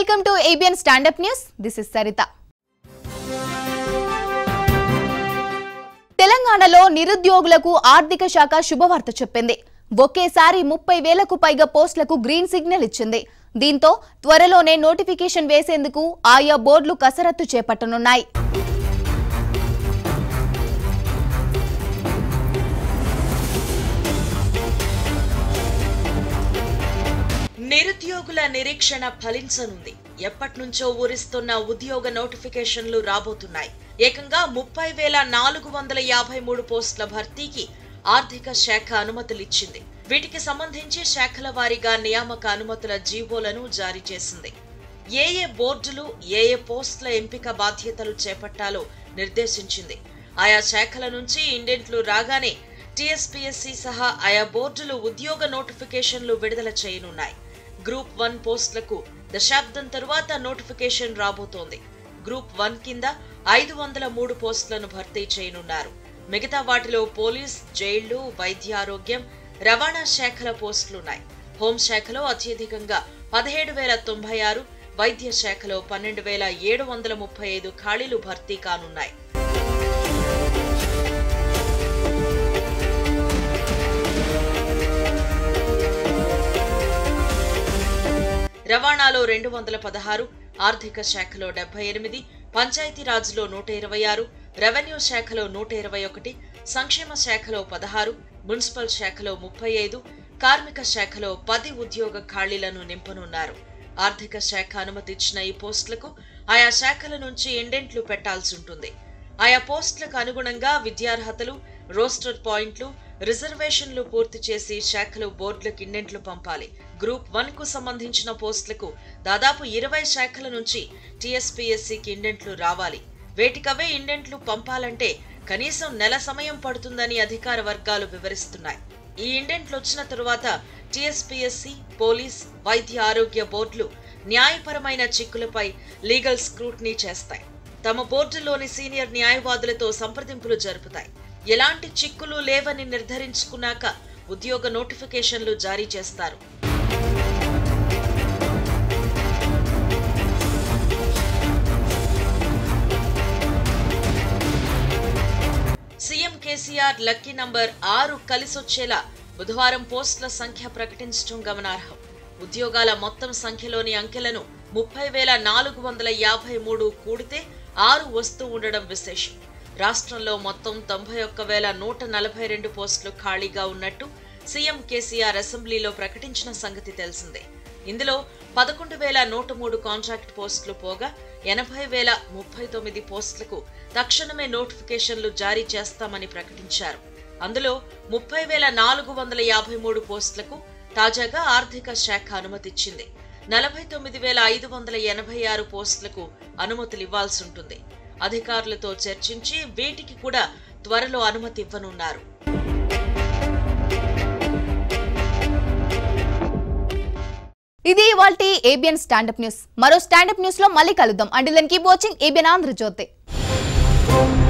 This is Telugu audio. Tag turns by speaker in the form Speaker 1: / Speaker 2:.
Speaker 1: welcome to ABN stand up news this is Sarita తెలంగాణలో నిరుద్యోగులకు ఆర్థిక శాఖ శుభవార్త చెప్పింది ఒకేసారి ముప్పై వేలకు పైగా పోస్టులకు గ్రీన్ సిగ్నల్ ఇచ్చింది దీంతో త్వరలోనే నోటిఫికేషన్ వేసేందుకు ఆయా బోర్డులు కసరత్తు చేపట్టనున్నాయి
Speaker 2: నిరుద్యోగుల నిరీక్షణ ఫలించనుంది ఎప్పటినుంచో ఊరిస్తున్న ఉద్యోగ నోటిఫికేషన్లు రాబోతున్నాయి ఏకంగా ముప్పై వేల నాలుగు వందల యాభై మూడు పోస్టుల భర్తీకి ఆర్థిక శాఖ అనుమతులిచ్చింది వీటికి సంబంధించి శాఖల వారీగా నియామక అనుమతుల జీవోలను జారీ చేసింది ఏ ఏ బోర్డులు ఏ ఏ పోస్టుల ఎంపిక బాధ్యతలు చేపట్టాలో నిర్దేశించింది ఆయా శాఖల నుంచి ఇండెంట్లు రాగానే టీఎస్పీఎస్సీ సహా ఆయా బోర్డులు ఉద్యోగ నోటిఫికేషన్లు విడుదల చేయనున్నాయి గ్రూప్ వన్ పోస్టులకు దశాబ్దం తరువాత నోటిఫికేషన్ రాబోతోంది గ్రూప్ వన్ కింద ఐదు వందల మూడు పోస్టులను భర్తీ చేయనున్నారు మిగతా వాటిలో పోలీస్ జైళ్లు వైద్యారోగ్యం రవాణా శాఖల పోస్టులున్నాయి హోంశాఖలో అత్యధికంగా పదిహేడు వేల తొంభై ఆరు వైద్య శాఖలో పన్నెండు వేల ఏడు వందల ముప్పై ఐదు ఖాళీలు భర్తీ కానున్నాయి రవాణాలో రెండు వందల పదహారు ఆర్థిక శాఖలో డెబ్బై ఎనిమిది పంచాయతీరాజ్లో నూట ఇరవై ఆరు రెవెన్యూ శాఖలో నూట ఇరవై ఒకటి సంక్షేమ శాఖలో పదహారు మున్సిపల్ శాఖలో ముప్పై ఐదు కార్మిక శాఖలో పది ఉద్యోగ ఖాళీలను నింపనున్నారు ఆర్థిక శాఖ అనుమతి ఇచ్చిన ఈ పోస్టులకు ఆయా శాఖల నుంచి ఇండెంట్లు పెట్టాల్సి ఉంటుంది ఆయా పోస్టులకు అనుగుణంగా విద్యార్హతలు రోస్టర్ పాయింట్లు రిజర్వేషన్లు పూర్తి చేసి శాఖలు బోర్డులకు ఇండెంట్లు పంపాలి గ్రూప్ వన్ కు సంబంధించిన పోస్టులకు దాదాపు ఇరవై శాఖల నుంచి టీఎస్పీఎస్సీకి ఇండెంట్లు రావాలి వేటికవే ఇండెంట్లు పంపాలంటే కనీసం నెల సమయం పడుతుందని అధికార వర్గాలు వివరిస్తున్నాయి ఈ ఇండెంట్లు వచ్చిన తరువాత టీఎస్పీఎస్సీ పోలీస్ వైద్య ఆరోగ్య బోర్డులు న్యాయపరమైన చిక్కులపై లీగల్ స్క్రూట్నీ చేస్తాయి తమ బోర్డులోని సీనియర్ న్యాయవాదులతో సంప్రదింపులు జరుపుతాయి ఎలాంటి చిక్కులు లేవని నిర్ధారించుకున్నాక ఉద్యోగ నోటిఫికేషన్లు జారీ చేస్తారు సీఎం కేసీఆర్ లక్కీ నంబర్ ఆరు కలిసొచ్చేలా బుధవారం పోస్టుల సంఖ్య ప్రకటించడం గమనార్హం ఉద్యోగాల మొత్తం సంఖ్యలోని అంకెలను ముప్పై వేల నాలుగు వందల యాభై మూడు కూడితే ఆరు వస్తూ ఉండడం విశేషం రాష్ట్రంలో మొత్తం తొంభై ఒక్క వేల నూట నలభై రెండు పోస్టులు ఖాళీగా ఉన్నట్టు సీఎం కేసీఆర్ అసెంబ్లీలో ప్రకటించిన సంగతి తెలిసిందే ఇందులో పదకొండు వేల నూట మూడు కాంట్రాక్ట్ పోస్టులు పోగా ఎనభై వేల ముప్పై తొమ్మిది పోస్టులకు తక్షణమే నోటిఫికేషన్లు జారీ చేస్తామని ప్రకటించారు అందులో ముప్పై వేల నాలుగు వందల యాభై మూడు పోస్టులకు తాజాగా ఆర్థిక శాఖ అనుమతిచ్చింది నలభై తొమ్మిది వేల ఐదు వందల ఎనభై ఆరు పోస్టులకు అనుమతులు ఇవ్వాల్సి ఉంటుంది అధికారులతో చర్చించి వీటికి కూడా త్వరలో అనుమతి ఇవ్వనున్నారు
Speaker 1: ఇది ఇవాల్టి ఏబిఎన్ స్టాండప్ న్యూస్ మరో స్టాండప్ న్యూస్ లో మళ్ళీ కలుద్దాం and keep watching ABN Andhra Jyothi